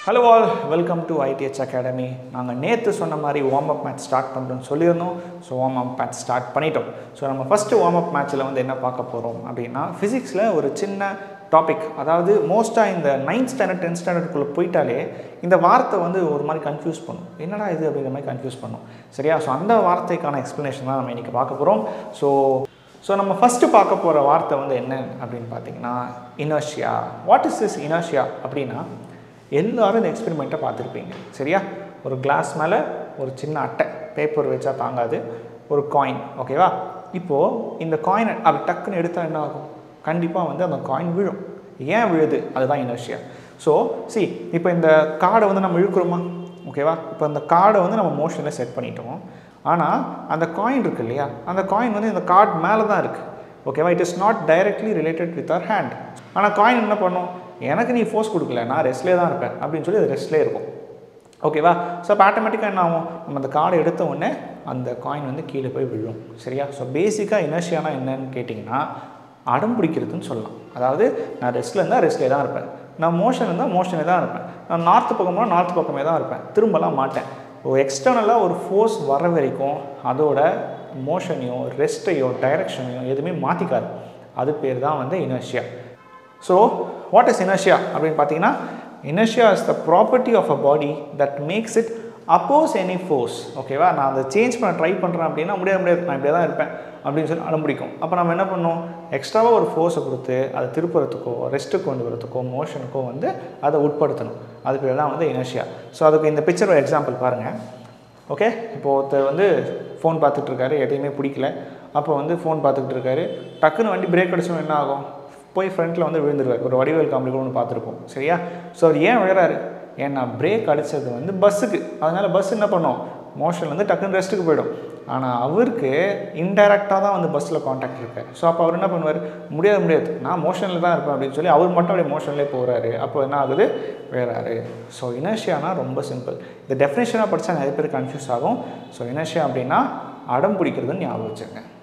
hello all welcome to IDH academy நாங்கள் நேற்று சொன்ன மாதிரி வார்ம் அப் மேட்ச் ஸ்டார்ட் பண்ணுறோம்னு சொல்லியிருந்தோம் so warm up match start பண்ணிட்டோம் ஸோ நம்ம ஃபஸ்ட்டு வார்ம் அப் மேட்ச்சில் வந்து என்ன பார்க்க போகிறோம் அப்படின்னா ஃபிசிக்ஸில் ஒரு சின்ன டாபிக் அதாவது மோஸ்ட்டாக இந்த நைன்த் ஸ்டாண்டர்ட் டென்த் ஸ்டாண்டர்டுக்குள்ளே போயிட்டாலே இந்த வார்த்தை வந்து ஒரு மாதிரி கன்ஃபியூஸ் பண்ணும் என்னடா இது அப்படிங்கிற மாதிரி கன்ஃபியூஸ் பண்ணும் சரியா ஸோ அந்த வார்த்தைக்கான எக்ஸ்ப்ளனேஷன் தான் நம்ம இன்றைக்கி பார்க்க போகிறோம் ஸோ ஸோ நம்ம ஃபஸ்ட்டு பார்க்க போகிற வார்த்தை வந்து என்ன அப்படின்னு பார்த்தீங்கன்னா inertia what is this inertia அப்படின்னா எல்லாரும் இந்த எக்ஸ்பெரிமெண்ட்டை பார்த்துருப்பீங்க சரியா ஒரு கிளாஸ் மேலே ஒரு சின்ன அட்டை பேப்பர் வச்சா தாங்காது ஒரு காயின் ஓகேவா இப்போது இந்த காயினை அப்படி டக்குன்னு எடுத்தால் என்ன ஆகும் கண்டிப்பாக வந்து அந்த காயின் விழும் ஏன் விழுது அதுதான் இனர்ஷியா ஸோ சி இப்போ இந்த கார்டை வந்து நம்ம இழுக்கிறோமா ஓகேவா இப்போ அந்த கார்டை வந்து நம்ம மோஷனில் செட் பண்ணிட்டோம் ஆனால் அந்த காயின் இருக்கு இல்லையா அந்த காயின் வந்து இந்த கார்டு மேலே தான் இருக்குது ஓகேவா it is not directly related with our hand ஆனால் காயின் என்ன பண்ணும் எனக்கு நீ ஃபோர்ஸ் கொடுக்கல நான் ரெஸ்ட்லேயே தான் இருப்பேன் அப்படின்னு சொல்லி அது ரெஸ்ட்லேயே இருக்கும் ஓகேவா ஸோ அப்போ ஆட்டோமேட்டிக்காக என்ன ஆகும் நம்ம அந்த கார்டை எடுத்த உடனே அந்த காயின் வந்து கீழே போய் விழும் சரியா ஸோ பேசிக்காக இனர்ஷியானா என்னன்னு கேட்டிங்கன்னா அடம் பிடிக்கிறதுன்னு சொல்லலாம் அதாவது நான் ரெஸ்ட்டில் இருந்தால் ரெஸ்ட்லேயே தான் இருப்பேன் நான் மோஷன் இருந்தால் மோஷனே தான் இருப்பேன் நான் நார்த்து பக்கம்னா நார்த் பக்கமே தான் இருப்பேன் திரும்பலாம் மாட்டேன் ஒரு எக்ஸ்டர்னலாக ஒரு ஃபோர்ஸ் வர வரைக்கும் அதோட மோஷனையோ ரெஸ்ட்டையோ டைரக்ஷனையோ எதுவுமே மாற்றிக்காது அது பேர் தான் வந்து inertia so what is inertia அப்படின்னு பார்த்தீங்கன்னா inertia is the property of a body that makes it oppose any force ஓகேவா நான் அதை சேஞ்ச் பண்ண ட்ரை பண்ணுறேன் அப்படின்னா முடியாது முடியாது நான் இப்படியே தான் இருப்பேன் அப்படின்னு சொல்லி அனுப்பிடிக்கும் அப்போ நம்ம என்ன பண்ணோம் எக்ஸ்ட்ராவாக ஒரு ஃபோர்ஸை கொடுத்து அதை திருப்புறத்துக்கோ ரெஸ்ட்டுக்கு கொண்டு வரத்துக்கோ மோஷனுக்கோ வந்து அதை உட்படுத்தணும் அது பேர் தான் வந்து இனர்ஷியா ஸோ அதுக்கு இந்த பிக்சர் ஒரு எக்ஸாம்பிள் பாருங்கள் ஓகே இப்போது ஒருத்தர் வந்து ஃபோன் பார்த்துட்டு இருக்காரு எதையுமே பிடிக்கல அப்போ வந்து ஃபோன் பார்த்துக்கிட்டு இருக்காரு டக்குன்னு வண்டி பிரேக் அடிச்சோம் என்ன ஆகும் போய் ஃப்ரண்ட்டில் வந்து விழுந்துருவார் ஒரு வடிவேல் காமெடி கூட ஒன்று பார்த்துருப்போம் சரியா ஸோ அவர் ஏன் விழுறாரு ஏன்னா பிரேக் அடித்தது வந்து பஸ்ஸுக்கு அதனால் பஸ் என்ன பண்ணோம் மோஷன் வந்து டக்குன்னு ரெஸ்ட்டுக்கு போயிடும் ஆனால் அவருக்கு இன்டைரக்டாக தான் வந்து பஸ்ஸில் காண்டாக்ட் இருக்கார் ஸோ அப்போ அவர் என்ன பண்ணுவார் முடியாது முடியாது நான் மோஷனில் தான் இருப்பேன் அப்படின்னு சொல்லி அவர் மட்டும் அப்படியே மோஷன்லேயே போகிறாரு அப்போ என்ன ஆகுது வேறாரு ஸோ இனர்ஷியானா ரொம்ப சிம்பிள் இந்த டெஃபினேஷனாக படித்தா நிறைய பேர் கன்ஃபியூஸ் ஆகும் ஸோ இனர்ஷியா அப்படின்னா அடம் பிடிக்கிறதுன்னு ஞாபகம் வச்சுங்க